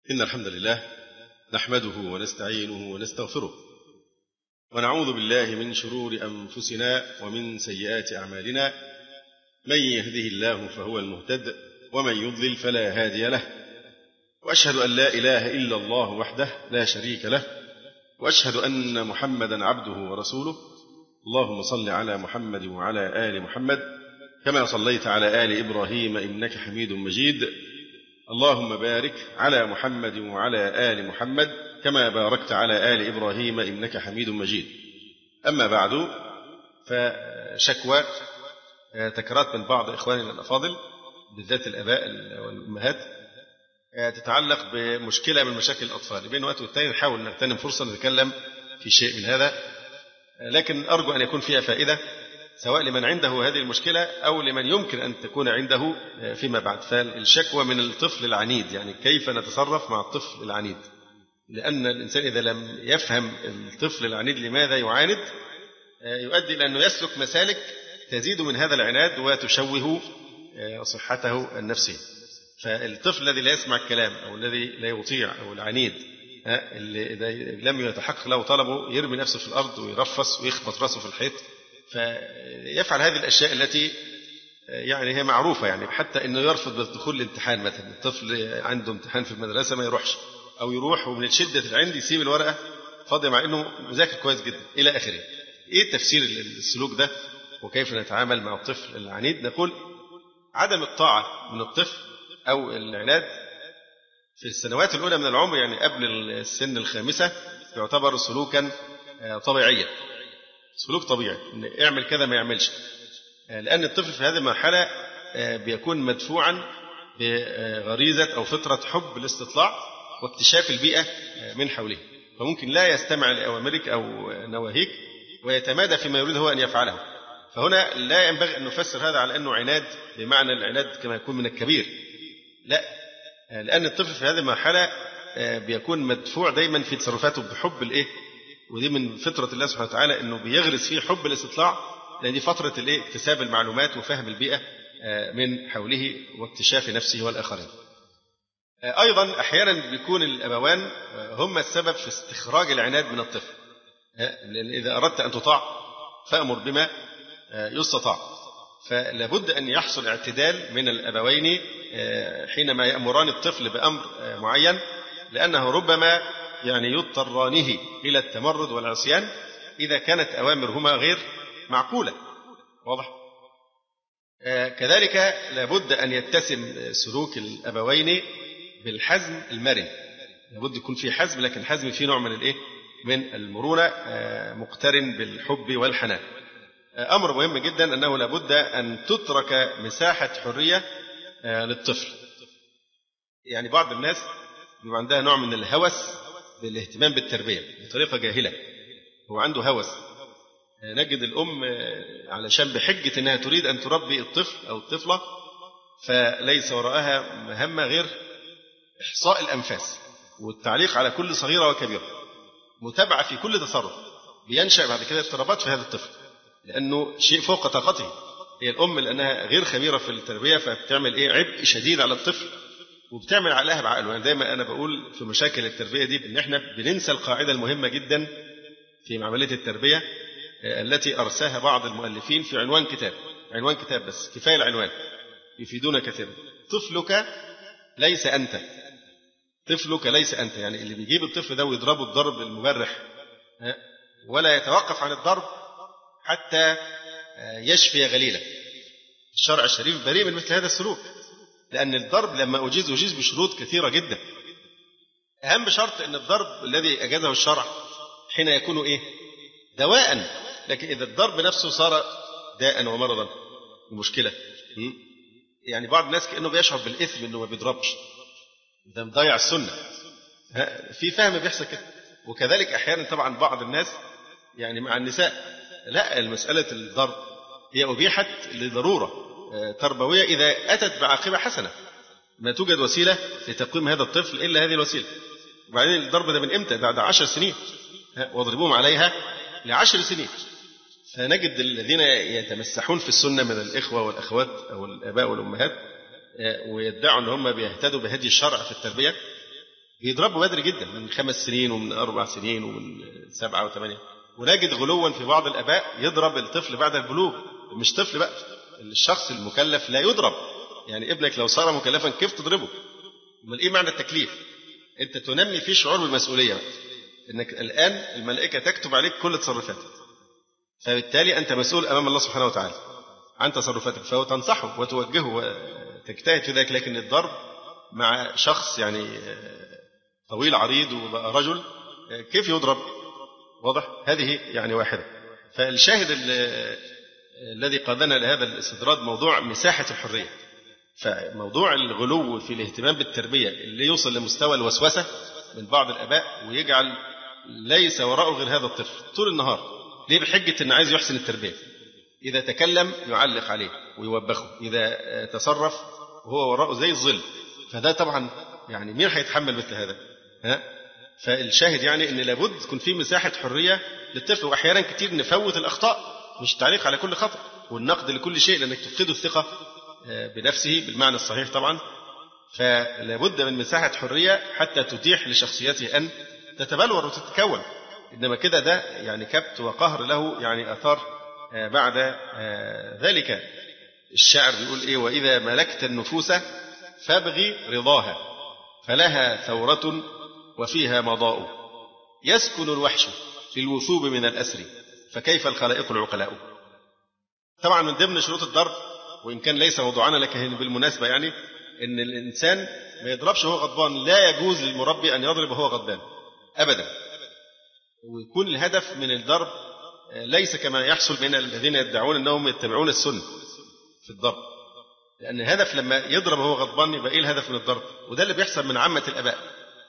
إن الحمد لله نحمده ونستعينه ونستغفره ونعوذ بالله من شرور أنفسنا ومن سيئات أعمالنا من يهده الله فهو المهتد ومن يضلل فلا هادي له وأشهد أن لا إله إلا الله وحده لا شريك له وأشهد أن محمدا عبده ورسوله اللهم صل على محمد وعلى آل محمد كما صليت على آل إبراهيم إنك حميد مجيد اللهم بارك على محمد وعلى آل محمد كما باركت على آل إبراهيم إنك حميد مجيد أما بعد فشكوى تكررت من بعض إخواننا الأفاضل بالذات الآباء والأمهات تتعلق بمشكلة من مشاكل الأطفال بين وقت والتاني نحاول نغتنم فرصة نتكلم في شيء من هذا لكن أرجو أن يكون فيها فائدة سواء لمن عنده هذه المشكلة أو لمن يمكن أن تكون عنده فيما بعد فالشكوى من الطفل العنيد يعني كيف نتصرف مع الطفل العنيد لأن الإنسان إذا لم يفهم الطفل العنيد لماذا يعاند يؤدي إلى أنه يسلك مسالك تزيد من هذا العناد وتشوه صحته النفسية فالطفل الذي لا يسمع الكلام أو الذي لا يطيع أو العنيد اللي إذا لم يتحقق له طلبه يرمي نفسه في الأرض ويرفص ويخبط راسه في الحيط فيفعل هذه الأشياء التي يعني هي معروفة يعني حتى أنه يرفض بالدخول الامتحان مثلا الطفل عنده امتحان في المدرسة ما يروحش أو يروح ومن شدة العند يسيب الورقة فاضية مع أنه مذاكر كويس جدا إلى آخره إيه تفسير السلوك ده وكيف نتعامل مع الطفل العنيد نقول عدم الطاعة من الطفل أو العناد في السنوات الأولى من العمر يعني قبل السن الخامسة يعتبر سلوكا طبيعيا سلوك طبيعي إن اعمل كذا ما يعملش لأن الطفل في هذه المرحلة بيكون مدفوعا بغريزة أو فطرة حب الاستطلاع واكتشاف البيئة من حوله فممكن لا يستمع لأوامرك أو نواهيك ويتمادى فيما يريد هو أن يفعله فهنا لا ينبغي أن نفسر هذا على أنه عناد بمعنى العناد كما يكون من الكبير لا لأن الطفل في هذه المرحلة بيكون مدفوع دايما في تصرفاته بحب الإيه ودي من فطرة الله سبحانه وتعالى أنه بيغرس فيه حب الاستطلاع لأن دي فترة الإيه اكتساب المعلومات وفهم البيئة من حوله واكتشاف نفسه والآخرين أيضا أحيانا بيكون الأبوان هم السبب في استخراج العناد من الطفل لأن إذا أردت أن تطاع فأمر بما يستطاع فلابد أن يحصل اعتدال من الأبوين حينما يأمران الطفل بأمر معين لأنه ربما يعني يضطرانه إلى التمرد والعصيان إذا كانت أوامرهما غير معقولة واضح كذلك لابد أن يتسم سلوك الأبوين بالحزم المرن لابد يكون في حزم لكن حزم فيه نوع من الإيه من المرونة مقترن بالحب والحنان أمر مهم جدا أنه لابد أن تترك مساحة حرية للطفل يعني بعض الناس بيبقى عندها نوع من الهوس بالاهتمام بالتربية بطريقة جاهلة هو عنده هوس نجد الأم علشان بحجة أنها تريد أن تربي الطفل أو الطفلة فليس وراءها مهمة غير إحصاء الأنفاس والتعليق على كل صغيرة وكبيرة متابعة في كل تصرف بينشأ بعد كده اضطرابات في هذا الطفل لأنه شيء فوق طاقته هي الأم لأنها غير خبيرة في التربية فبتعمل إيه عبء شديد على الطفل وبتعمل عقلها بعقله يعني دايما أنا بقول في مشاكل التربية دي إن إحنا بننسى القاعدة المهمة جدا في عملية التربية التي أرساها بعض المؤلفين في عنوان كتاب عنوان كتاب بس كفاية العنوان يفيدون كثيرا طفلك ليس أنت طفلك ليس أنت يعني اللي بيجيب الطفل ده ويضربه الضرب المبرح ولا يتوقف عن الضرب حتى يشفي غليله الشرع الشريف بريء من مثل هذا السلوك لأن الضرب لما أجيز أجيز بشروط كثيرة جدا أهم شرط أن الضرب الذي أجازه الشرع حين يكون إيه دواء لكن إذا الضرب نفسه صار داء ومرضا المشكلة يعني بعض الناس كأنه بيشعر بالإثم أنه ما بيضربش ده مضيع السنة في فهم بيحصل كده وكذلك أحيانا طبعا بعض الناس يعني مع النساء لا المسألة الضرب هي أبيحت لضرورة تربوية إذا أتت بعاقبة حسنة ما توجد وسيلة لتقويم هذا الطفل إلا هذه الوسيلة وبعدين الضرب ده من إمتى بعد عشر سنين واضربوهم عليها لعشر سنين فنجد الذين يتمسحون في السنة من الإخوة والأخوات أو الآباء والأمهات ويدعوا أن هم بيهتدوا بهدي الشرع في التربية بيضربوا بدري جدا من خمس سنين ومن أربع سنين ومن سبعة وثمانية ونجد غلوا في بعض الآباء يضرب الطفل بعد البلوغ مش طفل بقى الشخص المكلف لا يضرب يعني ابنك لو صار مكلفا كيف تضربه امال ايه معنى التكليف انت تنمي فيه شعور بالمسؤوليه بقى. انك الان الملائكه تكتب عليك كل تصرفاتك فبالتالي انت مسؤول امام الله سبحانه وتعالى عن تصرفاتك فهو تنصحه وتوجهه وتجتهد في ذلك لكن الضرب مع شخص يعني طويل عريض وبقى رجل كيف يضرب واضح هذه يعني واحدة فالشاهد الذي قادنا لهذا الاستدراج موضوع مساحة الحرية فموضوع الغلو في الاهتمام بالتربية اللي يوصل لمستوى الوسوسة من بعض الآباء ويجعل ليس وراءه غير هذا الطفل طول النهار ليه بحجة أنه عايز يحسن التربية إذا تكلم يعلق عليه ويوبخه إذا تصرف وهو وراءه زي الظل فده طبعا يعني مين هيتحمل مثل هذا ها فالشاهد يعني ان لابد تكون في مساحه حريه للطفل واحيانا كتير نفوت الاخطاء مش التعليق على كل خطا والنقد لكل شيء لانك تفقده الثقه بنفسه بالمعنى الصحيح طبعا فلابد من مساحه حريه حتى تتيح لشخصيته ان تتبلور وتتكون انما كده ده يعني كبت وقهر له يعني اثار بعد ذلك الشاعر بيقول ايه واذا ملكت النفوس فابغي رضاها فلها ثورة وفيها مضاء يسكن الوحش في الوثوب من الأسر فكيف الخلائق العقلاء طبعا من ضمن شروط الضرب وإن كان ليس موضوعنا لكن بالمناسبة يعني إن الإنسان ما يضربش وهو غضبان لا يجوز للمربي أن يضرب وهو غضبان أبدا ويكون الهدف من الضرب ليس كما يحصل بين الذين يدعون أنهم يتبعون السنة في الضرب لأن الهدف لما يضرب وهو غضبان يبقى إيه الهدف من الضرب؟ وده اللي بيحصل من عامة الآباء.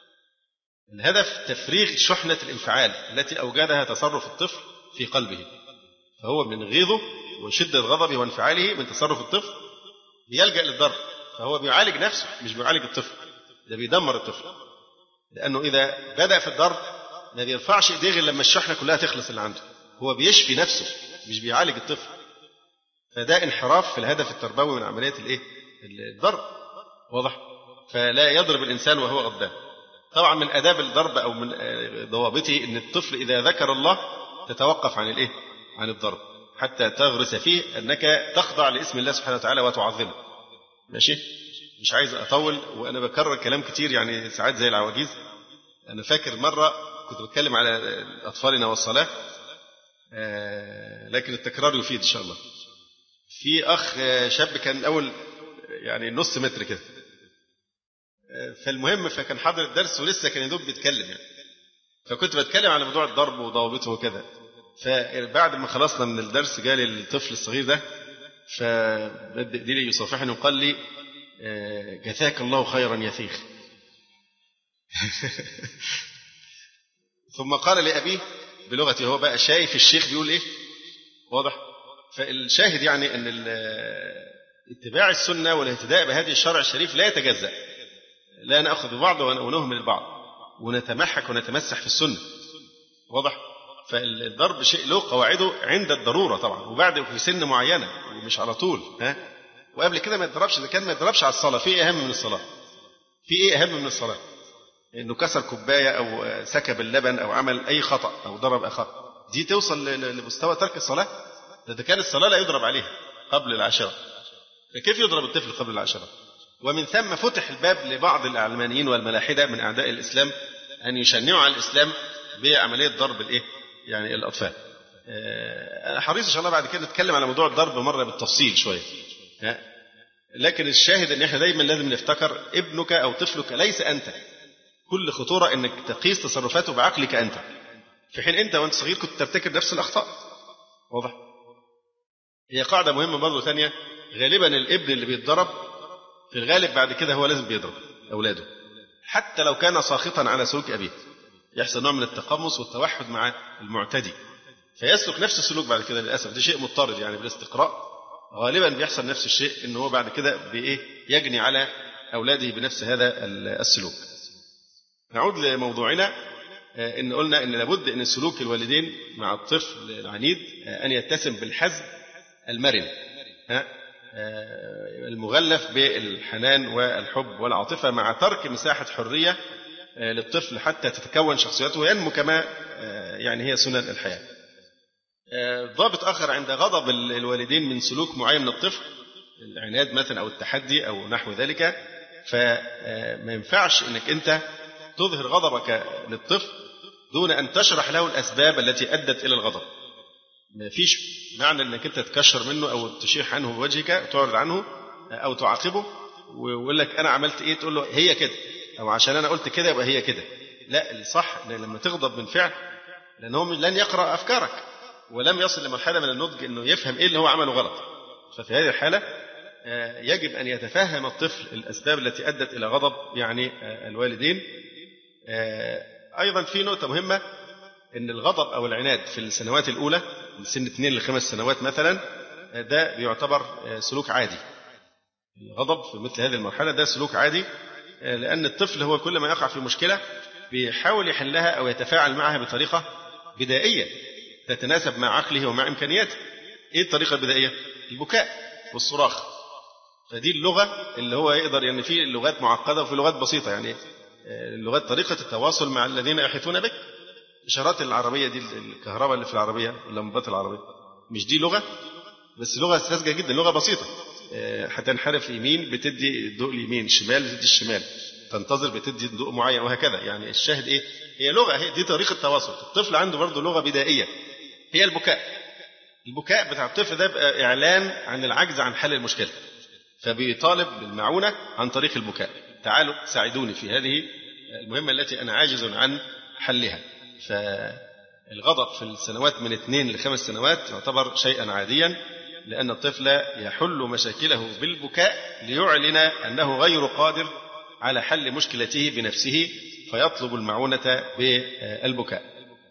الهدف تفريغ شحنة الانفعال التي أوجدها تصرف الطفل في قلبه. فهو من غيظه وشدة غضبه وانفعاله من تصرف الطفل بيلجأ للضرب فهو بيعالج نفسه مش بيعالج الطفل ده بيدمر الطفل لأنه إذا بدأ في الضرب ما بيرفعش إيديه غير لما الشحنة كلها تخلص اللي عنده هو بيشفي نفسه مش بيعالج الطفل فده انحراف في الهدف التربوي من عمليه الايه؟ الضرب واضح؟ فلا يضرب الانسان وهو غضبان. طبعا من اداب الضرب او من ضوابطه ان الطفل اذا ذكر الله تتوقف عن الايه؟ عن الضرب حتى تغرس فيه انك تخضع لاسم الله سبحانه وتعالى وتعظمه. ماشي؟ مش عايز اطول وانا بكرر كلام كتير يعني ساعات زي العواجيز. انا فاكر مره كنت بتكلم على اطفالنا والصلاه لكن التكرار يفيد ان شاء الله. في اخ شاب كان اول يعني نص متر كده فالمهم فكان حاضر الدرس ولسه كان يدوب بيتكلم يعني فكنت بتكلم على موضوع الضرب وضوابطه وكده فبعد ما خلصنا من الدرس جالي الطفل الصغير ده فبدأ لي يصافحني وقال لي جزاك الله خيرا يا شيخ ثم قال لأبيه بلغته هو بقى شايف الشيخ بيقول ايه واضح فالشاهد يعني ان اتباع السنه والاهتداء بهدي الشرع الشريف لا يتجزا لا ناخذ ببعض ونهمل البعض ونتمحك ونتمسح في السنه واضح فالضرب شيء له قواعده عند الضروره طبعا وبعد في سن معينه ومش على طول ها وقبل كده ما يضربش اذا كان ما يضربش على الصلاه في ايه اهم من الصلاه في ايه اهم من الصلاه انه كسر كوبايه او سكب اللبن او عمل اي خطا او ضرب اخاه دي توصل لمستوى ترك الصلاه ده كان الصلاة لا يضرب عليها قبل العشرة فكيف يضرب الطفل قبل العشرة ومن ثم فتح الباب لبعض العلمانيين والملاحدة من أعداء الإسلام أن يشنعوا على الإسلام بعملية ضرب الإيه؟ يعني الأطفال أنا حريص إن شاء الله بعد كده نتكلم على موضوع الضرب مرة بالتفصيل شوية لكن الشاهد ان احنا دايما لازم نفتكر ابنك او طفلك ليس انت كل خطوره انك تقيس تصرفاته بعقلك انت في حين انت وانت صغير كنت ترتكب نفس الاخطاء واضح هي قاعده مهمه برضه ثانيه غالبا الابن اللي بيتضرب في الغالب بعد كده هو لازم بيضرب اولاده حتى لو كان ساخطا على سلوك ابيه يحصل نوع من التقمص والتوحد مع المعتدي فيسلك نفس السلوك بعد كده للاسف ده شيء مضطرد يعني بالاستقراء غالبا بيحصل نفس الشيء ان هو بعد كده بايه يجني على اولاده بنفس هذا السلوك. نعود لموضوعنا ان قلنا ان لابد ان سلوك الوالدين مع الطفل العنيد ان يتسم بالحزم المرن ها المغلف بالحنان والحب والعاطفه مع ترك مساحه حريه للطفل حتى تتكون شخصيته وينمو كما يعني هي سنن الحياة ضابط آخر عند غضب الوالدين من سلوك معين من الطفل العناد مثلا أو التحدي أو نحو ذلك فما ينفعش أنك أنت تظهر غضبك للطفل دون أن تشرح له الأسباب التي أدت إلى الغضب ما فيش معنى أنك أنت تكشر منه أو تشيح عنه بوجهك وتعرض عنه أو تعاقبه ويقول لك أنا عملت إيه تقول له هي كده أو عشان أنا قلت كده يبقى هي كده لا الصح إن لما تغضب من فعل لأنه لن يقرأ أفكارك ولم يصل لمرحلة من النضج أنه يفهم إيه اللي هو عمله غلط ففي هذه الحالة يجب أن يتفهم الطفل الأسباب التي أدت إلى غضب يعني الوالدين أيضا في نقطة مهمة أن الغضب أو العناد في السنوات الأولى من سن اثنين لخمس سنوات مثلا ده بيعتبر سلوك عادي الغضب في مثل هذه المرحلة ده سلوك عادي لأن الطفل هو كل ما يقع في مشكلة بيحاول يحلها أو يتفاعل معها بطريقة بدائية تتناسب مع عقله ومع إمكانياته إيه الطريقة البدائية؟ البكاء والصراخ فدي اللغة اللي هو يقدر يعني في لغات معقدة وفي لغات بسيطة يعني اللغات طريقة التواصل مع الذين يحيطون بك إشارات العربية دي الكهرباء اللي في العربية اللمبات العربية مش دي لغة بس لغة ساذجة جدا لغة بسيطة هتنحرف يمين بتدي الضوء اليمين شمال بتدي الشمال تنتظر بتدي ضوء معين وهكذا يعني الشاهد ايه هي لغه هي دي طريقه تواصل الطفل عنده برضه لغه بدائيه هي البكاء البكاء بتاع الطفل ده بقى اعلان عن العجز عن حل المشكله فبيطالب بالمعونه عن طريق البكاء تعالوا ساعدوني في هذه المهمه التي انا عاجز عن حلها فالغضب في السنوات من اثنين لخمس سنوات يعتبر شيئا عاديا لأن الطفل يحل مشاكله بالبكاء ليعلن أنه غير قادر على حل مشكلته بنفسه فيطلب المعونة بالبكاء.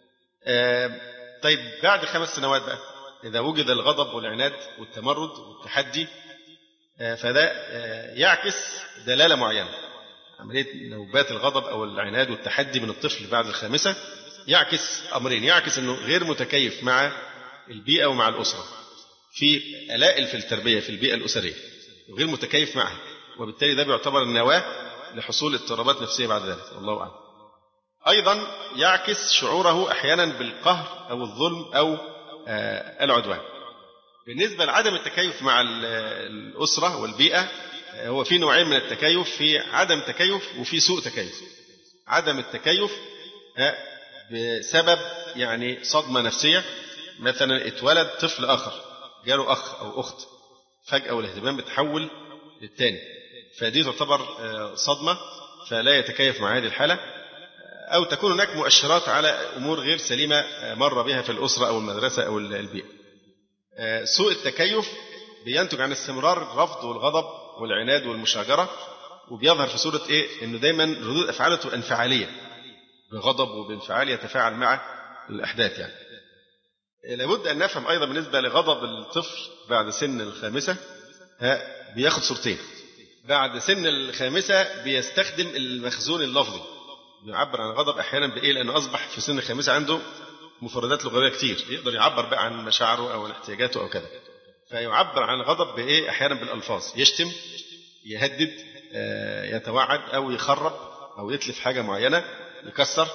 طيب بعد خمس سنوات بقى إذا وجد الغضب والعناد والتمرد والتحدي فده يعكس دلالة معينة. عملية نوبات الغضب أو العناد والتحدي من الطفل بعد الخامسة يعكس أمرين، يعكس أنه غير متكيف مع البيئة ومع الأسرة. في ألائل في التربية في البيئة الأسرية وغير متكيف معها وبالتالي ده بيعتبر النواة لحصول اضطرابات نفسية بعد ذلك والله أعلم أيضا يعكس شعوره أحيانا بالقهر أو الظلم أو العدوان بالنسبة لعدم التكيف مع الأسرة والبيئة هو في نوعين من التكيف في عدم تكيف وفي سوء تكيف عدم التكيف بسبب يعني صدمة نفسية مثلا اتولد طفل آخر جاله أخ أو أخت فجأة والاهتمام بتحول للتاني فدي تعتبر صدمة فلا يتكيف مع هذه الحالة أو تكون هناك مؤشرات على أمور غير سليمة مر بها في الأسرة أو المدرسة أو البيئة سوء التكيف بينتج عن استمرار الرفض والغضب والعناد والمشاجرة وبيظهر في صورة إيه؟ إنه دايما ردود أفعاله تبقى انفعالية بغضب وبانفعال يتفاعل مع الأحداث يعني لابد أن نفهم أيضا بالنسبة لغضب الطفل بعد سن الخامسة بياخد صورتين بعد سن الخامسة بيستخدم المخزون اللفظي بيعبر عن الغضب أحيانا بإيه لأنه أصبح في سن الخامسة عنده مفردات لغوية كتير يقدر يعبر بقى عن مشاعره أو عن احتياجاته أو كذا فيعبر عن الغضب بإيه أحيانا بالألفاظ يشتم يهدد يتوعد أو يخرب أو يتلف حاجة معينة يكسر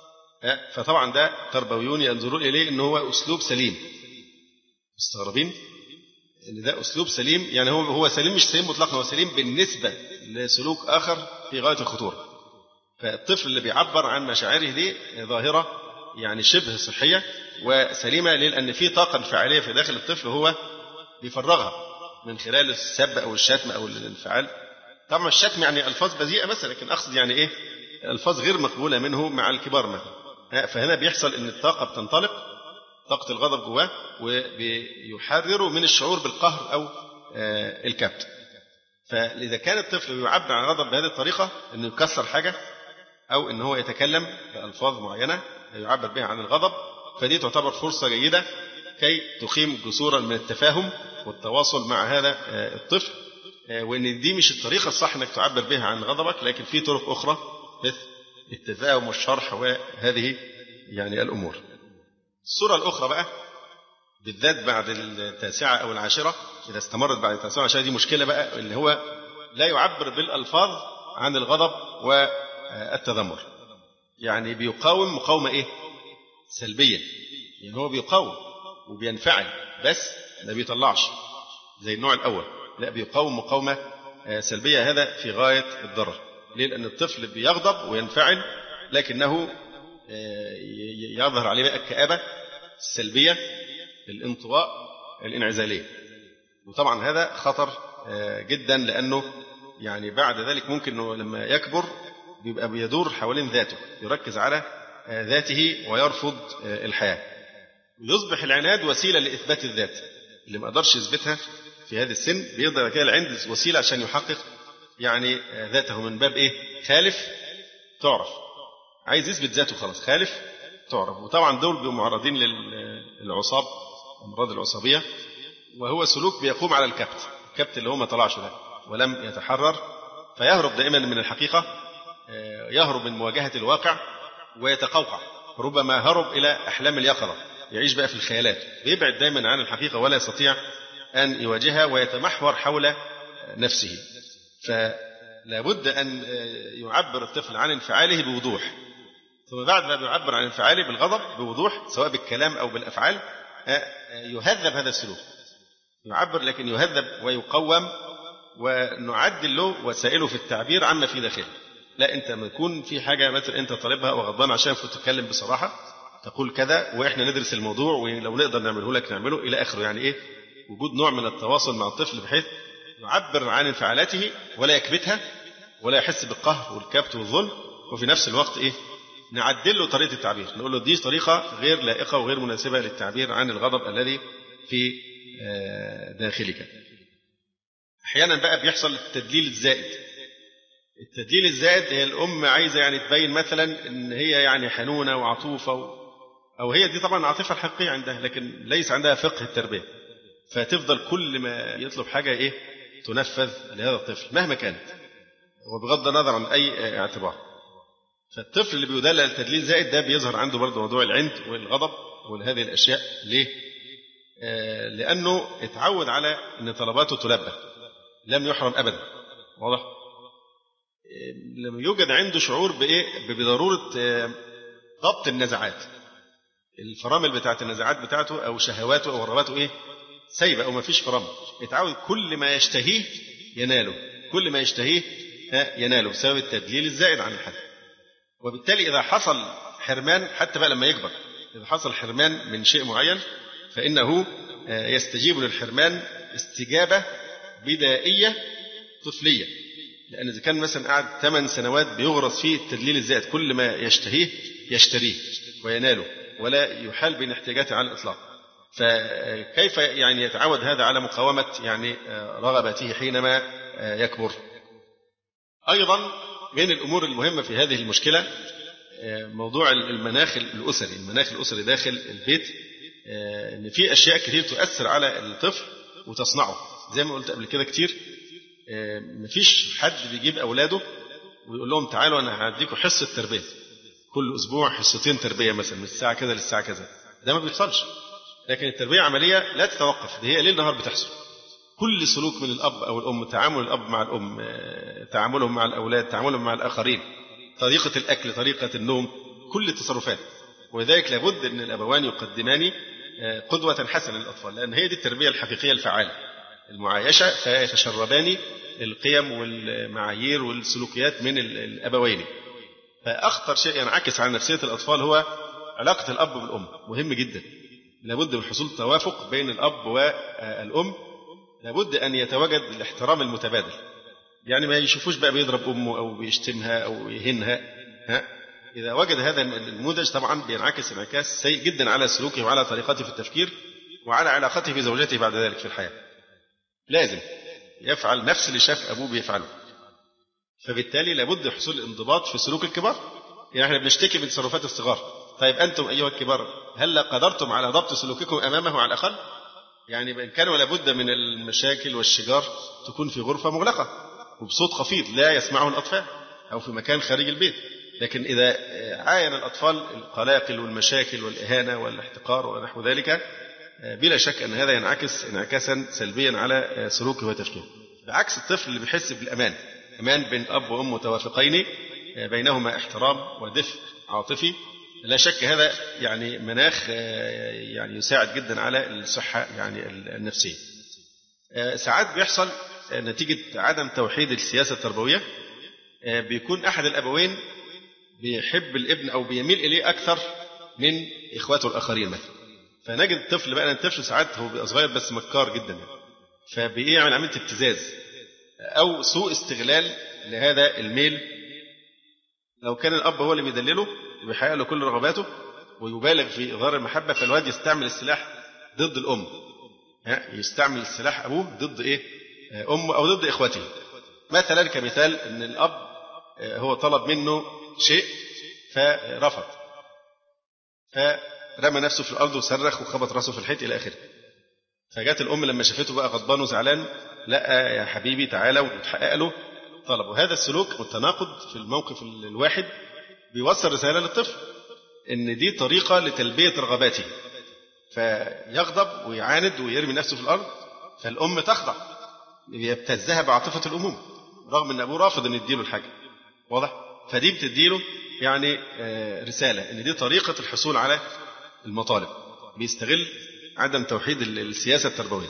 فطبعا ده تربويون ينظرون اليه ان هو اسلوب سليم مستغربين ان ده اسلوب سليم يعني هو هو سليم مش سليم مطلقا هو سليم بالنسبه لسلوك اخر في غايه الخطوره فالطفل اللي بيعبر عن مشاعره دي ظاهره يعني شبه صحيه وسليمه لان في طاقه انفعاليه في داخل الطفل هو بيفرغها من خلال السب او الشتم او الانفعال طبعا الشتم يعني الفاظ بذيئه مثلا لكن اقصد يعني ايه الفاظ غير مقبوله منه مع الكبار مثلا فهنا بيحصل ان الطاقه بتنطلق طاقه الغضب جواه وبيحرره من الشعور بالقهر او الكبت فاذا كان الطفل يعبر عن الغضب بهذه الطريقه انه يكسر حاجه او ان هو يتكلم بالفاظ معينه يعبر بها عن الغضب فدي تعتبر فرصه جيده كي تقيم جسورا من التفاهم والتواصل مع هذا الطفل وان دي مش الطريقه الصح انك تعبر بها عن غضبك لكن في طرق اخرى مثل التفاهم والشرح وهذه يعني الأمور الصورة الأخرى بقى بالذات بعد التاسعة أو العاشرة إذا استمرت بعد التاسعة والعاشرة دي مشكلة بقى اللي هو لا يعبر بالألفاظ عن الغضب والتذمر يعني بيقاوم مقاومة إيه؟ سلبية يعني هو بيقاوم وبينفعل بس ما بيطلعش زي النوع الأول لا بيقاوم مقاومة آه، سلبية هذا في غاية الضرر ليه؟ لأن الطفل بيغضب وينفعل لكنه آه، يظهر عليه بقى الكآبة السلبية الانطواء الانعزالية وطبعا هذا خطر آه، جدا لأنه يعني بعد ذلك ممكن أنه لما يكبر بيبقى بيدور حوالين ذاته يركز على ذاته ويرفض الحياة ويصبح العناد وسيلة لإثبات الذات اللي ما قدرش يثبتها في هذا السن بيقدر كده العند وسيلة عشان يحقق يعني ذاته من باب إيه خالف تعرف عايز يثبت ذاته خلاص خالف تعرف وطبعا دول بيبقوا معرضين للعصاب أمراض العصبية وهو سلوك بيقوم على الكبت الكبت اللي هو ما طلعش ده ولم يتحرر فيهرب دائما من الحقيقة آه، يهرب من مواجهة الواقع ويتقوقع ربما هرب إلى أحلام اليقظة يعيش بقى في الخيالات بيبعد دائما عن الحقيقة ولا يستطيع أن يواجهها ويتمحور حول نفسه فلا بد أن يعبر الطفل عن انفعاله بوضوح ثم بعد ما بيعبر عن انفعاله بالغضب بوضوح سواء بالكلام أو بالأفعال يهذب هذا السلوك يعبر لكن يهذب ويقوم ونعدل له وسائله في التعبير عما في داخله لا انت لما يكون في حاجه مثلا انت طالبها وغضبان عشان تتكلم بصراحه تقول كذا واحنا ندرس الموضوع ولو نقدر نعمله لك نعمله الى اخره يعني ايه وجود نوع من التواصل مع الطفل بحيث يعبر عن انفعالاته ولا يكبتها ولا يحس بالقهر والكبت والظلم وفي نفس الوقت ايه نعدل له طريقه التعبير نقول له دي طريقه غير لائقه وغير مناسبه للتعبير عن الغضب الذي في آه، داخلك احيانا بقى بيحصل التدليل الزائد التدليل الزائد هي الام عايزه يعني تبين مثلا ان هي يعني حنونه وعطوفه أو هي دي طبعا العاطفة الحقيقية عندها لكن ليس عندها فقه التربية فتفضل كل ما يطلب حاجة إيه تنفذ لهذا الطفل مهما كانت وبغض النظر عن أي اعتبار فالطفل اللي بيدلل تدليل زائد ده بيظهر عنده برضه موضوع العند والغضب وهذه الأشياء ليه؟ آه لأنه اتعود على أن طلباته تلبى لم يحرم أبدا واضح؟ آه لم يوجد عنده شعور بإيه؟ بضرورة آه ضبط النزعات الفرامل بتاعت النزاعات بتاعته او شهواته او رغباته ايه؟ سايبه او ما فيش فرامل يتعود كل ما يشتهيه يناله كل ما يشتهيه يناله بسبب التدليل الزائد عن الحد وبالتالي اذا حصل حرمان حتى بقى لما يكبر اذا حصل حرمان من شيء معين فانه آه، يستجيب للحرمان استجابه بدائيه طفليه لان اذا كان مثلا قعد ثمان سنوات بيغرس فيه التدليل الزائد كل ما يشتهيه يشتريه ويناله ولا يحال بين احتياجاته على الإطلاق فكيف يعني يتعود هذا على مقاومة يعني آه، رغبته حينما آه، يكبر أيضا من الأمور المهمة في هذه المشكلة آه، موضوع المناخ الأسري المناخ الأسري داخل البيت إن في أشياء كثير تؤثر على الطفل وتصنعه زي ما قلت قبل كده كتير مفيش حد بيجيب أولاده ويقول لهم تعالوا أنا هديكم حصة تربية كل اسبوع حصتين تربيه مثلا من الساعه كذا للساعه كذا ده ما بيحصلش لكن التربيه عمليه لا تتوقف دي هي ليل نهار بتحصل كل سلوك من الاب او الام تعامل الاب مع الام آه، تعاملهم مع الاولاد تعاملهم مع الاخرين طريقه الاكل طريقه النوم كل التصرفات ولذلك لابد ان الابوان يقدمان آه، قدوه حسنه للاطفال لان هي دي التربيه الحقيقيه الفعاله المعايشه فيتشربان القيم والمعايير والسلوكيات من الابوين فأخطر شيء ينعكس على نفسية الأطفال هو علاقة الأب بالأم مهم جدا لابد من حصول توافق بين الأب والأم لابد أن يتواجد الاحترام المتبادل يعني ما يشوفوش بقى بيضرب أمه أو بيشتمها أو يهنها ها إذا وجد هذا النموذج طبعا بينعكس انعكاس سيء جدا على سلوكه وعلى طريقته في التفكير وعلى علاقته بزوجته بعد ذلك في الحياة لازم يفعل نفس اللي شاف أبوه بيفعله فبالتالي لابد حصول انضباط في سلوك الكبار يعني احنا بنشتكي من تصرفات الصغار طيب انتم ايها الكبار هل قدرتم على ضبط سلوككم امامه على الاقل يعني كان لابد من المشاكل والشجار تكون في غرفه مغلقه وبصوت خفيض لا يسمعه الاطفال او في مكان خارج البيت لكن اذا عاين الاطفال القلاقل والمشاكل والاهانه والاحتقار ونحو ذلك بلا شك ان هذا ينعكس انعكاسا سلبيا على سلوكه وتفكيره بعكس الطفل اللي بيحس بالامان امان بين اب وام متوافقين بينهما احترام ودفء عاطفي لا شك هذا يعني مناخ يعني يساعد جدا على الصحة يعني النفسية ساعات بيحصل نتيجة عدم توحيد السياسة التربوية بيكون أحد الأبوين بيحب الابن أو بيميل إليه أكثر من إخواته الآخرين مثلا فنجد الطفل بقى الطفل ساعات هو بيبقى صغير بس مكار جدا يعني. فبيعمل عملية ابتزاز أو سوء استغلال لهذا الميل لو كان الأب هو اللي بيدلله وبيحقق له كل رغباته ويبالغ في إظهار المحبة فالواد يستعمل السلاح ضد الأم يستعمل السلاح أبوه ضد إيه؟ أمه أو ضد إخوته مثلا كمثال أن الأب هو طلب منه شيء فرفض فرمى نفسه في الأرض وصرخ وخبط راسه في الحيط إلى آخره فجت الأم لما شافته بقى غضبان وزعلان لا يا حبيبي تعالى وتحقق له طلبه هذا السلوك والتناقض في الموقف الواحد بيوصل رسالة للطفل إن دي طريقة لتلبية رغباته فيغضب ويعاند ويرمي نفسه في الأرض فالأم تخضع يبتزها بعاطفة الأمومة رغم إن أبوه رافض إن يديله الحاجة واضح؟ فدي بتديله يعني رسالة إن دي طريقة الحصول على المطالب بيستغل عدم توحيد السياسة التربوية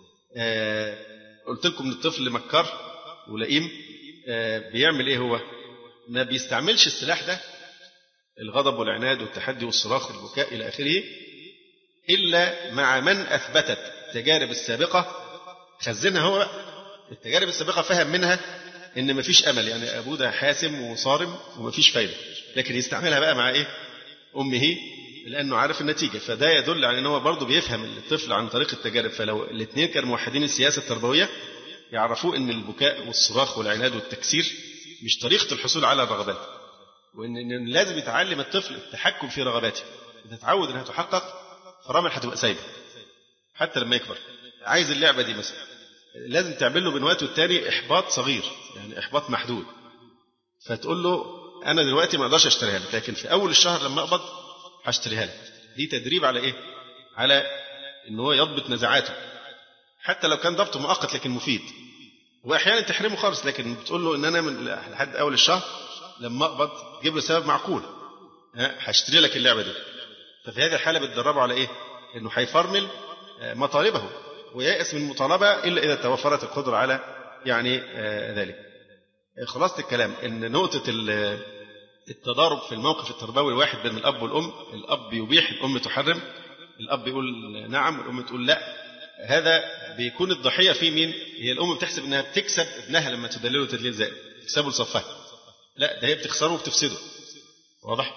قلت لكم ان الطفل مكار ولئيم بيعمل ايه هو ما بيستعملش السلاح ده الغضب والعناد والتحدي والصراخ والبكاء الى اخره الا مع من اثبتت التجارب السابقه خزنها هو التجارب السابقه فهم منها ان مفيش امل يعني ابوه ده حاسم وصارم ومفيش فايده لكن يستعملها بقى مع ايه امه لانه عارف النتيجه فده يدل على ان هو برضه بيفهم الطفل عن طريق التجارب فلو الاثنين كانوا موحدين السياسه التربويه يعرفوا ان البكاء والصراخ والعناد والتكسير مش طريقه الحصول على الرغبات وان لازم يتعلم الطفل التحكم في رغباته اذا تعود انها تحقق فرامل هتبقى سايبه حتى لما يكبر عايز اللعبه دي مثلا لازم تعمل له بين وقت والتاني احباط صغير يعني احباط محدود فتقول له انا دلوقتي ما اقدرش اشتريها لك لكن في اول الشهر لما اقبض هشتريها لك دي تدريب على ايه على ان هو يضبط نزعاته حتى لو كان ضبطه مؤقت لكن مفيد واحيانا تحرمه خالص لكن بتقول له ان انا من لحد اول الشهر لما اقبض تجيب له سبب معقول هشتري لك اللعبه دي ففي هذه الحاله بتدربه على ايه انه هيفرمل مطالبه وييأس من المطالبه الا اذا توفرت القدره على يعني ذلك خلاصة الكلام ان نقطه التضارب في الموقف التربوي الواحد بين الاب والام الاب يبيح الام تحرم الاب يقول نعم والام تقول لا هذا بيكون الضحيه فيه مين هي الام بتحسب انها بتكسب ابنها لما تدلله تدليل زائد تكسبه لصفها لا ده هي بتخسره وبتفسده واضح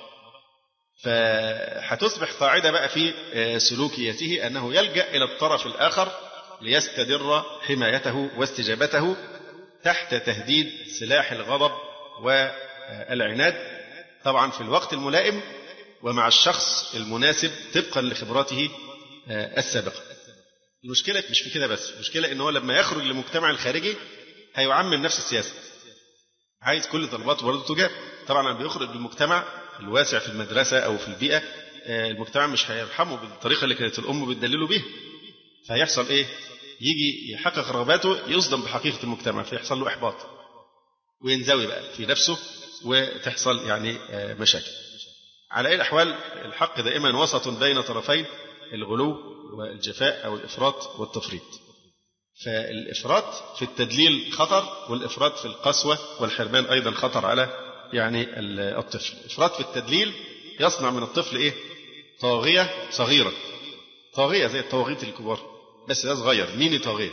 فهتصبح قاعده بقى في سلوكيته انه يلجا الى الطرف الاخر ليستدر حمايته واستجابته تحت تهديد سلاح الغضب والعناد طبعا في الوقت الملائم ومع الشخص المناسب طبقا لخبراته السابقه. المشكله مش في كده بس، المشكله ان هو لما يخرج للمجتمع الخارجي هيعمم نفس السياسه. عايز كل طلباته برضه تجاب، طبعا لما بيخرج للمجتمع الواسع في المدرسه او في البيئه المجتمع مش هيرحمه بالطريقه اللي كانت الام بتدلله بيها. فهيحصل ايه؟ يجي يحقق رغباته يصدم بحقيقه المجتمع فيحصل له احباط. وينزوي بقى في نفسه وتحصل يعني مشاكل. على أي الأحوال الحق دائما وسط بين طرفين الغلو والجفاء أو الإفراط والتفريط. فالإفراط في التدليل خطر والإفراط في القسوة والحرمان أيضا خطر على يعني الطفل. الإفراط في التدليل يصنع من الطفل إيه؟ طاغية صغيرة. طاغية زي الطواغيت الكبار بس ده صغير ميني طاغية.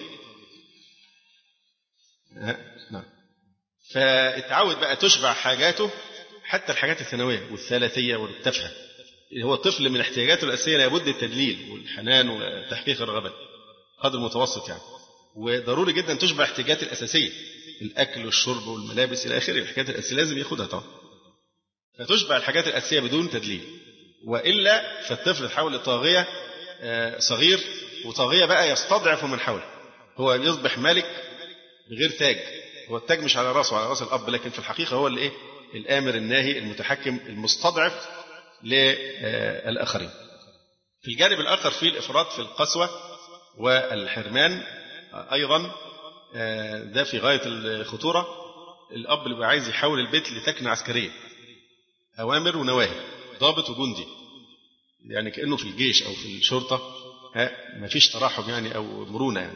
نعم. فاتعود بقى تشبع حاجاته حتى الحاجات الثانويه والثلاثيه والتافهه هو طفل من احتياجاته الاساسيه لابد التدليل والحنان وتحقيق الرغبات قدر متوسط يعني وضروري جدا تشبع احتياجات الاساسيه الاكل والشرب والملابس الى اخره الحاجات الاساسيه لازم ياخدها طبعا فتشبع الحاجات الاساسيه بدون تدليل والا فالطفل يتحول لطاغيه صغير وطاغيه بقى يستضعف من حوله هو يصبح ملك بغير تاج هو التاج مش على راسه على راس الاب لكن في الحقيقه هو اللي ايه الامر الناهي المتحكم المستضعف للاخرين في الجانب الاخر في الافراط في القسوه والحرمان ايضا ده في غايه الخطوره الأب اللي بيبقى عايز يحول البيت لتكنة عسكرية أوامر ونواهي ضابط وجندي يعني كأنه في الجيش أو في الشرطة ما فيش تراحم يعني أو مرونة يعني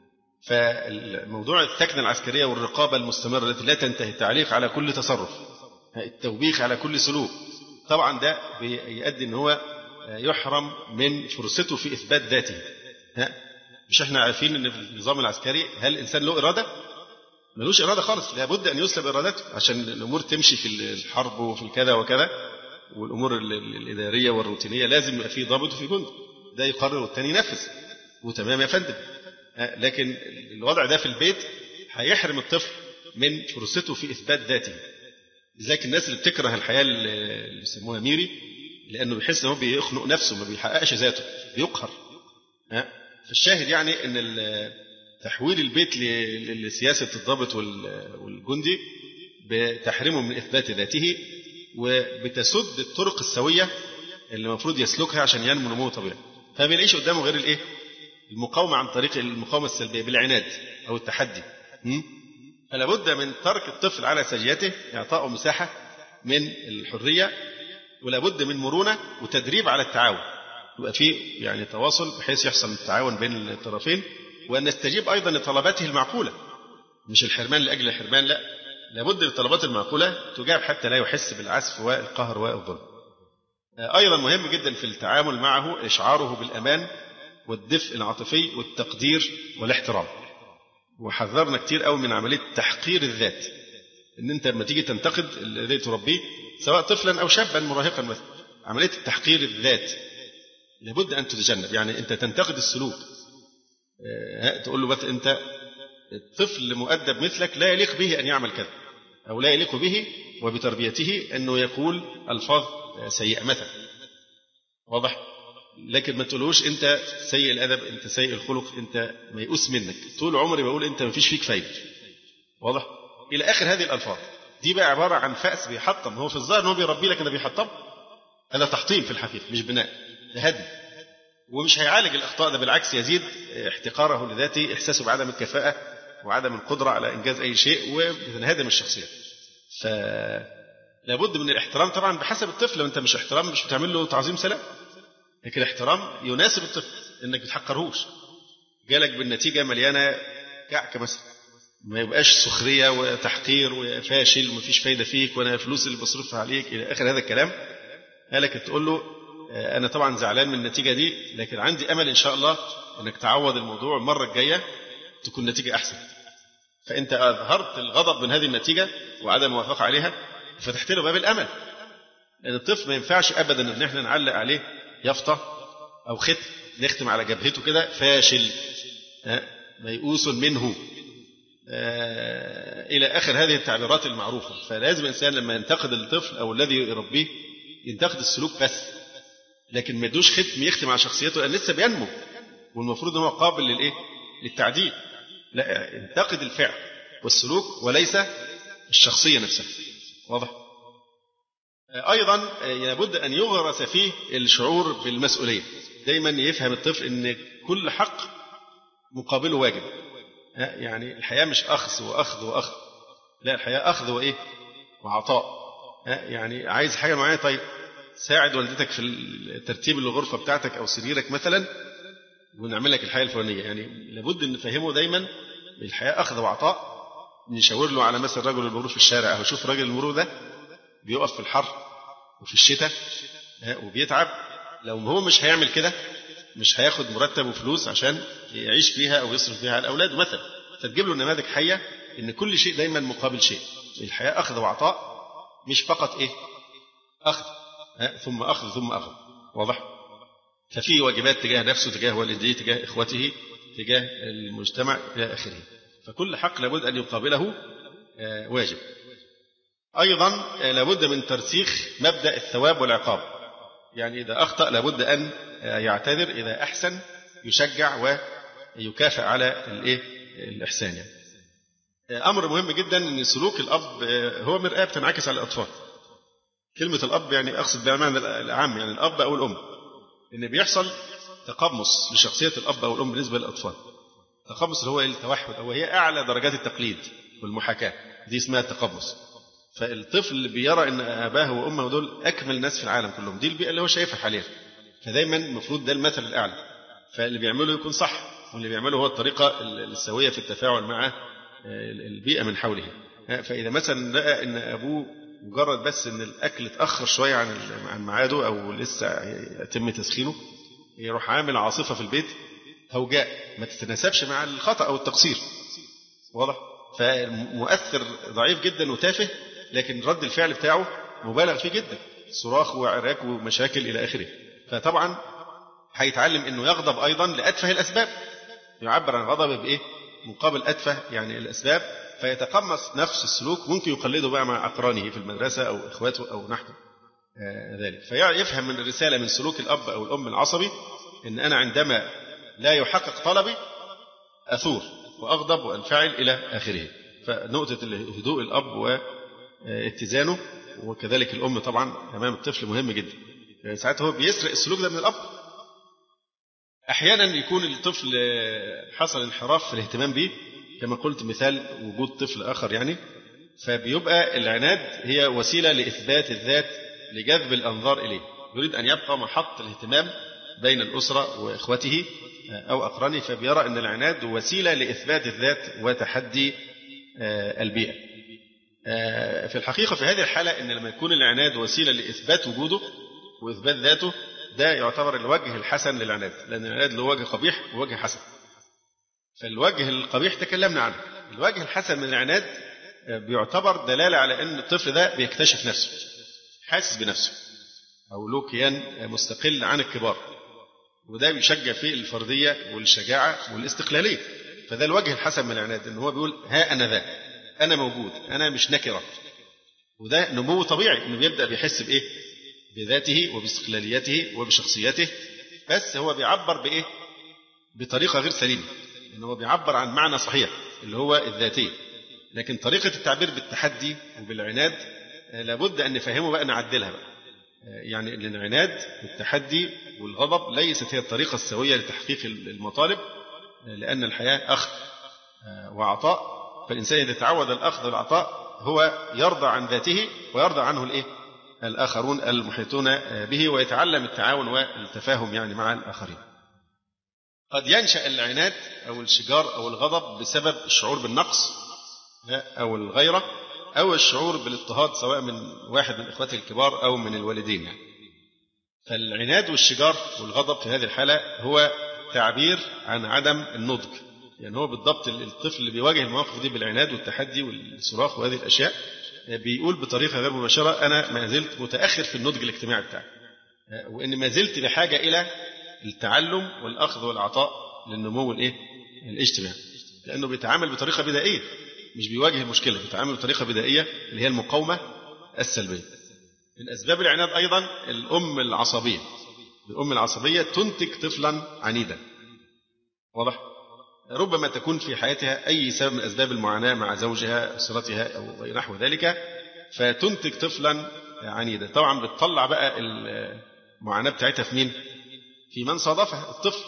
فالموضوع التكنة العسكرية والرقابة المستمرة التي لا تنتهي التعليق على كل تصرف التوبيخ على كل سلوك طبعا ده بيؤدي ان هو يحرم من فرصته في اثبات ذاته ها مش احنا عارفين ان في النظام العسكري هل الانسان له اراده؟ ملوش اراده خالص لابد ان يسلب ارادته عشان الامور تمشي في الحرب وفي الكذا وكذا والامور الاداريه والروتينيه لازم يبقى في ضابط وفي جند ده يقرر والتاني ينفذ وتمام يا فندم لكن الوضع ده في البيت هيحرم الطفل من فرصته في اثبات ذاته لذلك الناس اللي بتكره الحياه اللي بيسموها ميري لانه بيحس ان هو بيخنق نفسه ما بيحققش ذاته بيقهر فالشاهد يعني ان تحويل البيت لسياسه الضابط والجندي بتحرمه من اثبات ذاته وبتسد الطرق السويه اللي المفروض يسلكها عشان ينمو نمو طبيعي فما بيلاقيش قدامه غير الايه؟ المقاومه عن طريق المقاومه السلبيه بالعناد او التحدي فلا بد من ترك الطفل على سجيته اعطائه مساحه من الحريه ولا بد من مرونه وتدريب على التعاون يبقى في يعني تواصل بحيث يحصل التعاون بين الطرفين وان نستجيب ايضا لطلباته المعقوله مش الحرمان لاجل الحرمان لا لابد للطلبات المعقوله تجاب حتى لا يحس بالعسف والقهر والظلم ايضا مهم جدا في التعامل معه اشعاره بالامان والدفء العاطفي والتقدير والاحترام وحذرنا كتير قوي من عمليه تحقير الذات ان انت لما تيجي تنتقد الذي تربيه سواء طفلا او شابا مراهقا مثلا عمليه التحقير الذات لابد ان تتجنب يعني انت تنتقد السلوك تقول له بس انت الطفل مؤدب مثلك لا يليق به ان يعمل كذا او لا يليق به وبتربيته انه يقول الفاظ سيئه مثلا واضح لكن ما تقولوش انت سيء الادب انت سيء الخلق انت ميؤوس منك طول عمري بقول انت ما فيش فيك فايده واضح الى اخر هذه الالفاظ دي بقى عباره عن فأس بيحطم هو في الظاهر ان هو بيربي لك انه بيحطم هذا تحطيم في الحقيقه مش بناء ده هدم ومش هيعالج الاخطاء ده بالعكس يزيد احتقاره لذاته احساسه بعدم الكفاءه وعدم القدره على انجاز اي شيء وبتنهدم الشخصيه ف لابد من الاحترام طبعا بحسب الطفل لو انت مش احترام مش بتعمل له تعظيم سلام لكن الاحترام يناسب الطفل انك ما تحقرهوش جالك بالنتيجه مليانه كعك مثلا ما يبقاش سخريه وتحقير وفاشل ومفيش فايده فيك وانا الفلوس اللي بصرفها عليك الى اخر هذا الكلام قالك تقول له انا طبعا زعلان من النتيجه دي لكن عندي امل ان شاء الله انك تعوض الموضوع المره الجايه تكون نتيجه احسن فانت اظهرت الغضب من هذه النتيجه وعدم الموافقه عليها فتحت له باب الامل لان الطفل ما ينفعش ابدا ان احنا نعلق عليه يافطه او ختم نختم على جبهته كده فاشل ميؤوس منه الى اخر هذه التعبيرات المعروفه فلازم الانسان لما ينتقد الطفل او الذي يربيه ينتقد السلوك بس لكن ما يدوش ختم يختم على شخصيته لان لسه بينمو والمفروض ان هو قابل للايه؟ للتعديل لا انتقد الفعل والسلوك وليس الشخصيه نفسها واضح؟ ايضا لابد ان يغرس فيه الشعور بالمسؤوليه دايما يفهم الطفل ان كل حق مقابله واجب يعني الحياه مش اخذ واخذ واخذ لا الحياه اخذ وايه؟ وعطاء يعني عايز حاجه معينه طيب ساعد والدتك في ترتيب الغرفه بتاعتك او سريرك مثلا ونعمل لك الحياه الفلانيه يعني لابد ان نفهمه دايما الحياه اخذ وعطاء نشاور له على مثل رجل المرور في الشارع اهو شوف راجل المرور ده بيقف في الحر وفي الشتاء وبيتعب لو هو مش هيعمل كده مش هياخد مرتب وفلوس عشان يعيش فيها او يصرف فيها على الاولاد مثلا فتجيب له نماذج حيه ان كل شيء دايما مقابل شيء الحياه اخذ وعطاء مش فقط ايه اخذ ثم اخذ ثم اخذ واضح ففي واجبات تجاه نفسه تجاه والديه تجاه اخوته تجاه المجتمع الى اخره فكل حق لابد ان يقابله واجب ايضا لابد من ترسيخ مبدا الثواب والعقاب يعني اذا اخطا لابد ان يعتذر اذا احسن يشجع ويكافئ على الايه الاحسان يعني امر مهم جدا ان سلوك الاب هو مراه بتنعكس على الاطفال كلمه الاب يعني اقصد بها المعنى العام يعني الاب او الام ان بيحصل تقمص لشخصيه الاب او الام بالنسبه للاطفال تقمص اللي هو التوحد او هي اعلى درجات التقليد والمحاكاه دي اسمها التقمص فالطفل بيرى ان اباه وامه دول اكمل ناس في العالم كلهم دي البيئه اللي هو شايفها حاليا فدايما المفروض ده المثل الاعلى فاللي بيعمله يكون صح واللي بيعمله هو الطريقه السويه في التفاعل مع البيئه من حوله فاذا مثلا لقى ان ابوه مجرد بس ان الاكل اتاخر شويه عن عن ميعاده او لسه يتم تسخينه يروح عامل عاصفه في البيت هوجاء ما تتناسبش مع الخطا او التقصير واضح فمؤثر ضعيف جدا وتافه لكن رد الفعل بتاعه مبالغ فيه جدا صراخ وعراك ومشاكل الى اخره فطبعا هيتعلم انه يغضب ايضا لاتفه الاسباب يعبر عن غضبه بايه مقابل اتفه يعني الاسباب فيتقمص نفس السلوك ممكن يقلده بقى مع اقرانه في المدرسه او اخواته او نحو ذلك فيفهم من الرساله من سلوك الاب او الام العصبي ان انا عندما لا يحقق طلبي اثور واغضب وانفعل الى اخره فنقطه هدوء الاب واتزانه وكذلك الام طبعا امام الطفل مهم جدا ساعات هو بيسرق السلوك ده من الاب احيانا يكون الطفل حصل انحراف في الاهتمام به كما قلت مثال وجود طفل اخر يعني فبيبقى العناد هي وسيله لاثبات الذات لجذب الانظار اليه يريد ان يبقى محط الاهتمام بين الاسره واخوته او اقرانه فبيرى ان العناد وسيله لاثبات الذات وتحدي البيئه في الحقيقه في هذه الحاله ان لما يكون العناد وسيله لاثبات وجوده واثبات ذاته ده يعتبر الوجه الحسن للعناد لان العناد له وجه قبيح ووجه حسن فالوجه القبيح تكلمنا عنه الوجه الحسن من العناد بيعتبر دلاله على ان الطفل ده بيكتشف نفسه حاسس بنفسه او له كيان مستقل عن الكبار وده بيشجع فيه الفرديه والشجاعه والاستقلاليه فده الوجه الحسن من العناد ان هو بيقول ها انا ذا انا موجود انا مش نكره وده نمو طبيعي انه بيبدا بيحس بايه بذاته وباستقلاليته وبشخصيته بس هو بيعبر بايه بطريقه غير سليمه ان هو بيعبر عن معنى صحيح اللي هو الذاتيه لكن طريقه التعبير بالتحدي وبالعناد لابد ان نفهمه بقى نعدلها بقى يعني العناد والتحدي والغضب ليست هي الطريقه السويه لتحقيق المطالب لان الحياه اخذ وعطاء فالانسان اذا تعود الاخذ والعطاء هو يرضى عن ذاته ويرضى عنه الايه الآخرون المحيطون به ويتعلم التعاون والتفاهم يعني مع الآخرين قد ينشأ العناد أو الشجار أو الغضب بسبب الشعور بالنقص أو الغيرة أو الشعور بالاضطهاد سواء من واحد من إخوته الكبار أو من الوالدين يعني. فالعناد والشجار والغضب في هذه الحالة هو تعبير عن عدم النضج يعني هو بالضبط الطفل اللي بيواجه المواقف دي بالعناد والتحدي والصراخ وهذه الأشياء بيقول بطريقه غير مباشره انا ما زلت متاخر في النضج الاجتماعي بتاعي وان ما زلت بحاجه الى التعلم والاخذ والعطاء للنمو الايه الاجتماعي لانه بيتعامل بطريقه بدائيه مش بيواجه المشكله بيتعامل بطريقه بدائيه اللي هي المقاومه السلبيه من اسباب العناد ايضا الام العصبيه الام العصبيه تنتج طفلا عنيدا واضح ربما تكون في حياتها أي سبب من أسباب المعاناة مع زوجها أسرتها أو نحو ذلك فتنتج طفلا عنيدا طبعا بتطلع بقى المعاناة بتاعتها في مين في من صادفها الطفل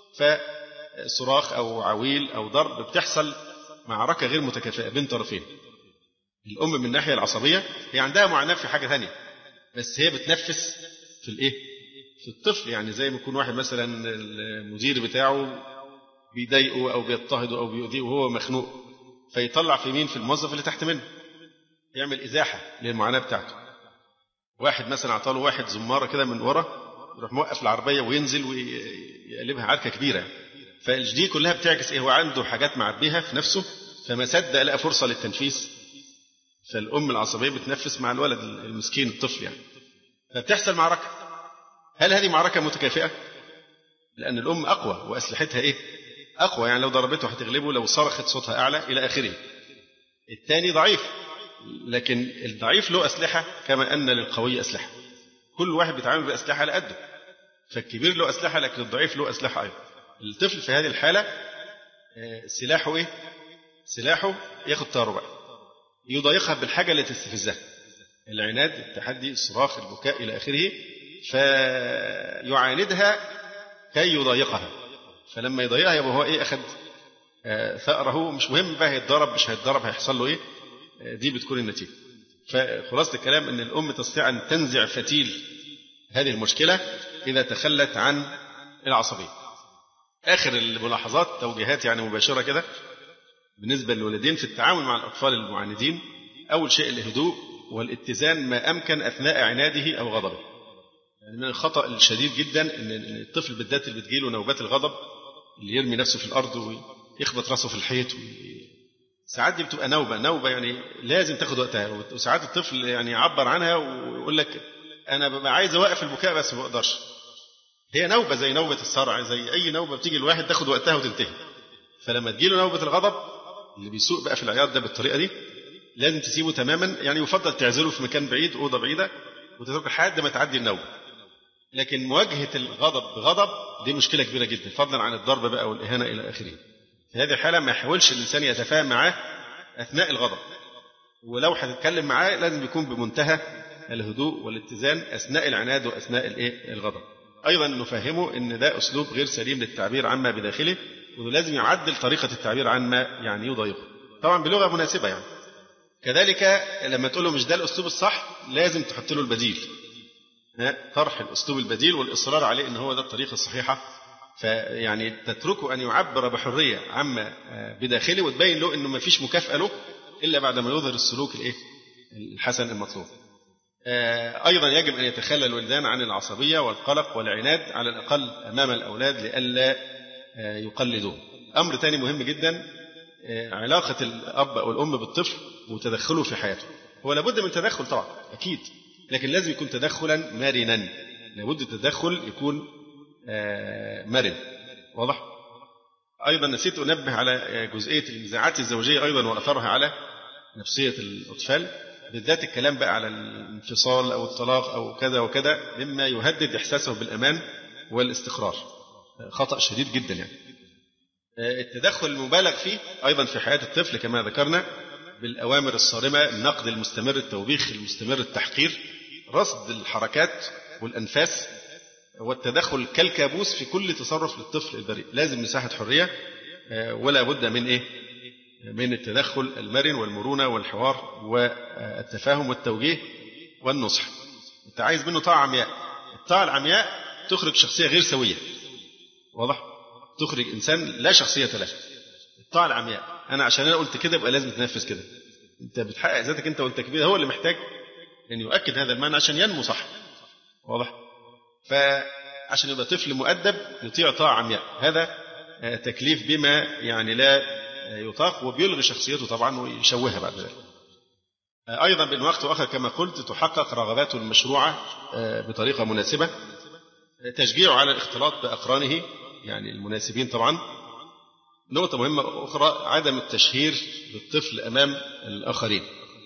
فصراخ أو عويل أو ضرب بتحصل معركة غير متكافئة بين طرفين الأم من الناحية العصبية هي عندها معاناة في حاجة ثانية بس هي بتنفس في الإيه في الطفل يعني زي ما يكون واحد مثلا المدير بتاعه بيضايقه او بيضطهده او بيؤذيه وهو مخنوق فيطلع في مين في الموظف اللي تحت منه يعمل ازاحه للمعاناه بتاعته واحد مثلا اعطاله واحد زماره كده من ورا يروح موقف العربيه وينزل ويقلبها عركه كبيره فالجدي كلها بتعكس ايه هو عنده حاجات معبيها في نفسه فما صدق لقى فرصه للتنفيس فالام العصبيه بتنفس مع الولد المسكين الطفل يعني فبتحصل معركه هل هذه معركه متكافئه؟ لان الام اقوى واسلحتها ايه؟ أقوى يعني لو ضربته هتغلبه لو صرخت صوتها أعلى إلى آخره الثاني ضعيف لكن الضعيف له أسلحة كما أن للقوي أسلحة كل واحد بيتعامل بأسلحة على قده فالكبير له أسلحة لكن الضعيف له أسلحة أيضا الطفل في هذه الحالة سلاحه إيه؟ سلاحه ياخد طاره بقى يضايقها بالحاجة التي تستفزها العناد التحدي الصراخ البكاء إلى آخره فيعاندها كي يضايقها فلما يضايقها يبقى هو ايه اخذ آه ثأره مش مهم بقى هيتضرب مش هيتضرب هيحصل له ايه دي بتكون النتيجة فخلاصة الكلام أن الأم تستطيع أن تنزع فتيل هذه المشكلة إذا تخلت عن العصبية آخر الملاحظات توجيهات يعني مباشرة كده بالنسبة للوالدين في التعامل مع الأطفال المعاندين أول شيء الهدوء والاتزان ما أمكن أثناء عناده أو غضبه يعني من الخطأ الشديد جدا أن الطفل بالذات اللي بتجيله نوبات الغضب اللي يرمي نفسه في الأرض ويخبط راسه في الحيط ساعات دي بتبقى نوبة نوبة يعني لازم تاخد وقتها وساعات الطفل يعني يعبر عنها ويقول لك أنا ببقى عايز أوقف البكاء بس ما بقدرش هي نوبة زي نوبة الصرع زي أي نوبة بتيجي الواحد تاخد وقتها وتنتهي فلما تجيله نوبة الغضب اللي بيسوق بقى في العياط ده بالطريقة دي لازم تسيبه تماما يعني يفضل تعزله في مكان بعيد أوضة بعيدة وتتركه لحد ما تعدي النوبة لكن مواجهة الغضب بغضب دي مشكلة كبيرة جدا فضلا عن الضرب بقى والإهانة إلى آخره في هذه الحالة ما يحاولش الإنسان يتفاهم معاه أثناء الغضب ولو هتتكلم معاه لازم يكون بمنتهى الهدوء والاتزان أثناء العناد وأثناء الإيه الغضب أيضا نفهمه أن ده أسلوب غير سليم للتعبير عما بداخله ولازم يعدل طريقة التعبير عن ما يعني يضايقه طبعا بلغة مناسبة يعني كذلك لما تقول له مش ده الأسلوب الصح لازم تحط له البديل طرح الأسلوب البديل والإصرار عليه أن هو ده الطريقة الصحيحة فيعني تتركه أن يعبر بحرية عما بداخله وتبين له أنه ما فيش مكافأة له إلا بعد ما يظهر السلوك الإيه؟ الحسن المطلوب أيضا يجب أن يتخلى الولدان عن العصبية والقلق والعناد على الأقل أمام الأولاد لئلا يقلدوا أمر ثاني مهم جدا علاقة الأب أو الأم بالطفل وتدخله في حياته هو لابد من تدخل طبعا أكيد لكن لازم يكون تدخلا مرنا لابد التدخل يكون مرن واضح أيضا نسيت أنبه على جزئية النزاعات الزوجية أيضا وأثرها على نفسية الأطفال بالذات الكلام بقى على الانفصال أو الطلاق أو كذا وكذا مما يهدد إحساسه بالأمان والاستقرار خطأ شديد جدا يعني التدخل المبالغ فيه أيضا في حياة الطفل كما ذكرنا بالأوامر الصارمة النقد المستمر التوبيخ المستمر التحقير رصد الحركات والأنفاس والتدخل كالكابوس في كل تصرف للطفل البريء لازم مساحة حرية ولا بد من إيه من التدخل المرن والمرونة والحوار والتفاهم والتوجيه والنصح أنت عايز منه طاعة عمياء الطاعة العمياء تخرج شخصية غير سوية واضح تخرج إنسان لا شخصية له الطاعة العمياء أنا عشان أنا قلت كده يبقى لازم تنفذ كده أنت بتحقق ذاتك أنت وأنت كبير هو اللي محتاج أن يؤكد هذا المعنى عشان ينمو صح واضح فعشان يبقى طفل مؤدب يطيع طاعة عمياء هذا تكليف بما يعني لا يطاق وبيلغي شخصيته طبعا ويشوهها بعد ذلك أيضا بين وقت وآخر كما قلت تحقق رغباته المشروعة بطريقة مناسبة تشجيعه على الاختلاط بأقرانه يعني المناسبين طبعا نقطة مهمة أخرى عدم التشهير بالطفل أمام الآخرين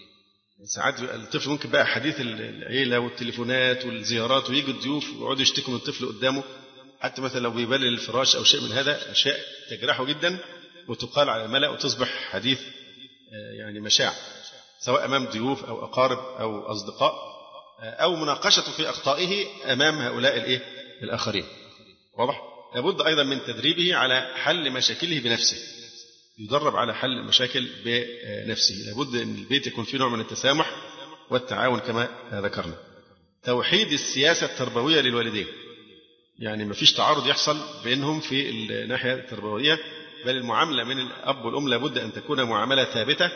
ساعات الطفل ممكن بقى حديث العيلة والتليفونات والزيارات ويجوا الضيوف ويقعدوا يشتكوا من الطفل قدامه حتى مثلا لو بيبلل الفراش أو شيء من هذا أشياء تجرحه جدا وتقال على الملأ وتصبح حديث يعني مشاع سواء أمام ضيوف أو أقارب أو أصدقاء أو مناقشته في أخطائه أمام هؤلاء الإيه الآخرين واضح؟ لابد أيضا من تدريبه على حل مشاكله بنفسه يدرب على حل المشاكل بنفسه لابد أن البيت يكون فيه نوع من التسامح والتعاون كما ذكرنا توحيد السياسة التربوية للوالدين يعني ما فيش تعارض يحصل بينهم في الناحية التربوية بل المعاملة من الأب والأم لابد أن تكون معاملة ثابتة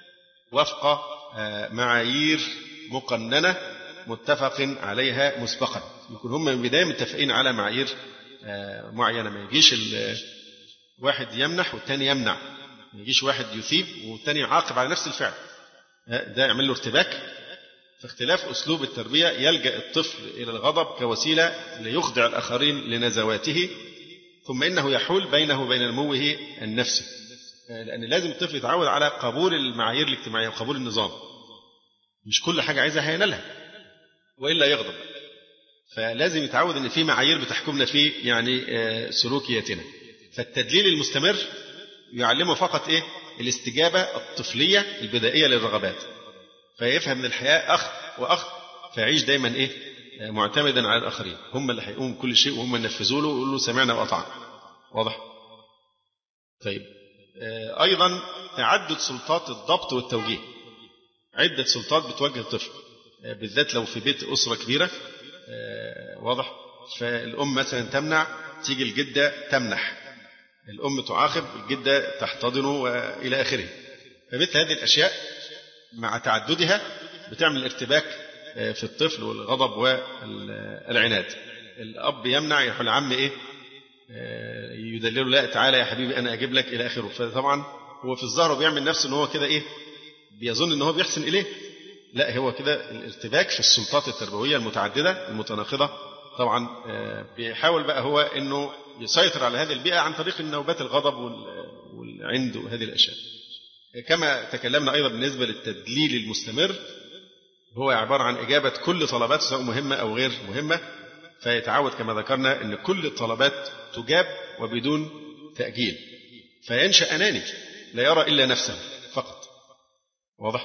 وفق معايير مقننة متفق عليها مسبقا يكون هم من البداية متفقين على معايير معينة ما يجيش واحد يمنح والتاني يمنع ما يجيش واحد يثيب والتاني يعاقب على نفس الفعل ده يعمل له ارتباك فاختلاف أسلوب التربية يلجأ الطفل إلى الغضب كوسيلة ليخضع الآخرين لنزواته ثم إنه يحول بينه وبين نموه النفسي لأن لازم الطفل يتعود على قبول المعايير الاجتماعية وقبول النظام مش كل حاجة عايزها هينالها وإلا يغضب فلازم يتعود ان في معايير بتحكمنا في يعني سلوكياتنا فالتدليل المستمر يعلمه فقط ايه الاستجابه الطفليه البدائيه للرغبات فيفهم من الحياه اخ واخ فيعيش دايما ايه معتمدا على الاخرين هم اللي هيقوم كل شيء وهم ينفذوا له ويقولوا له سمعنا واطعنا واضح طيب ايضا تعدد سلطات الضبط والتوجيه عدة سلطات بتواجه الطفل بالذات لو في بيت أسرة كبيرة واضح فالأم مثلا تمنع تيجي الجدة تمنح الأم تعاقب الجدة تحتضنه وإلى آخره فمثل هذه الأشياء مع تعددها بتعمل ارتباك في الطفل والغضب والعناد الأب يمنع يقول عم إيه يدلله لا تعالى يا حبيبي أنا أجيب لك إلى آخره فطبعا هو في الظاهر بيعمل نفسه إن هو كده إيه بيظن إن هو بيحسن إليه لا هو كده الارتباك في السلطات التربوية المتعددة المتناقضة طبعا بيحاول بقى هو انه يسيطر على هذه البيئة عن طريق النوبات الغضب والعند وهذه الأشياء كما تكلمنا أيضا بالنسبة للتدليل المستمر هو عبارة عن إجابة كل طلبات سواء مهمة أو غير مهمة فيتعود كما ذكرنا أن كل الطلبات تجاب وبدون تأجيل فينشأ أناني لا يرى إلا نفسه فقط واضح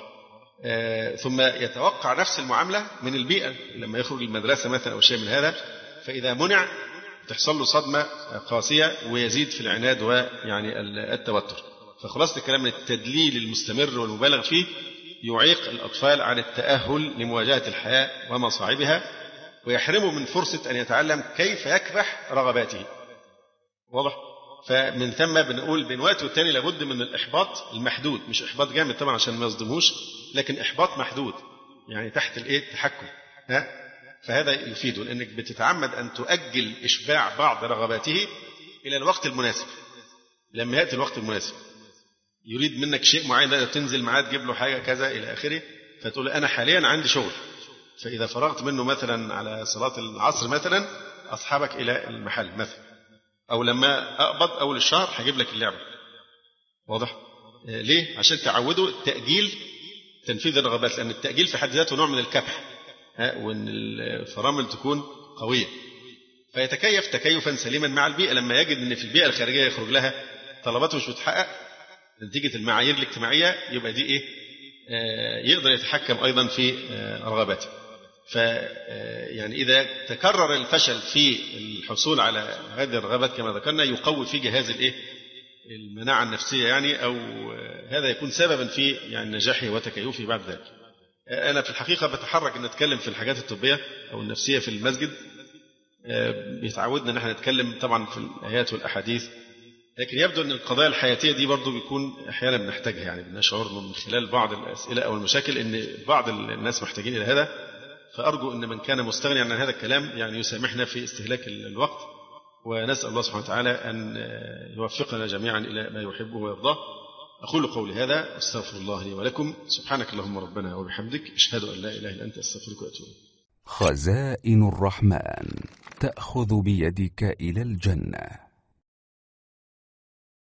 آه ثم يتوقع نفس المعاملة من البيئة لما يخرج المدرسة مثلا أو شيء من هذا فإذا منع تحصل له صدمة قاسية ويزيد في العناد ويعني التوتر فخلاصة الكلام التدليل المستمر والمبالغ فيه يعيق الأطفال عن التأهل لمواجهة الحياة ومصاعبها ويحرمه من فرصة أن يتعلم كيف يكبح رغباته واضح؟ فمن ثم بنقول بين وقت والتاني لابد من الإحباط المحدود مش إحباط جامد طبعا عشان ما يصدموش لكن إحباط محدود يعني تحت الإيه التحكم ها فهذا يفيده لأنك بتتعمد أن تؤجل إشباع بعض رغباته إلى الوقت المناسب لما يأتي الوقت المناسب يريد منك شيء معين تنزل معاه تجيب له حاجة كذا إلى آخره فتقول أنا حاليا عندي شغل فإذا فرغت منه مثلا على صلاة العصر مثلا أصحابك إلى المحل مثلا أو لما أقبض أول الشهر هجيب لك اللعبة واضح؟ ليه؟ عشان تعودوا التأجيل تنفيذ الرغبات لأن التأجيل في حد ذاته نوع من الكبح وأن الفرامل تكون قوية فيتكيف تكيفا سليما مع البيئة لما يجد أن في البيئة الخارجية يخرج لها طلباته مش بتحقق نتيجة المعايير الاجتماعية يبقى دي إيه؟ آه يقدر يتحكم أيضا في آه رغباته ف يعني إذا تكرر الفشل في الحصول على هذه الرغبات كما ذكرنا يقوي في جهاز الإيه؟ المناعة النفسية يعني أو هذا يكون سببا في يعني نجاحه وتكيفه بعد ذلك. أنا في الحقيقة بتحرك أن أتكلم في الحاجات الطبية أو النفسية في المسجد بيتعودنا أن احنا نتكلم طبعا في الآيات والأحاديث لكن يبدو أن القضايا الحياتية دي برضو بيكون أحيانا بنحتاجها يعني بنشعر من خلال بعض الأسئلة أو المشاكل أن بعض الناس محتاجين إلى هذا فأرجو أن من كان مستغنيا عن هذا الكلام يعني يسامحنا في استهلاك الوقت ونسأل الله سبحانه وتعالى أن يوفقنا جميعا إلى ما يحبه ويرضاه أقول قولي هذا أستغفر الله لي ولكم سبحانك اللهم ربنا وبحمدك أشهد أن لا إله إلا أنت أستغفرك وأتوب خزائن الرحمن تأخذ بيدك إلى الجنة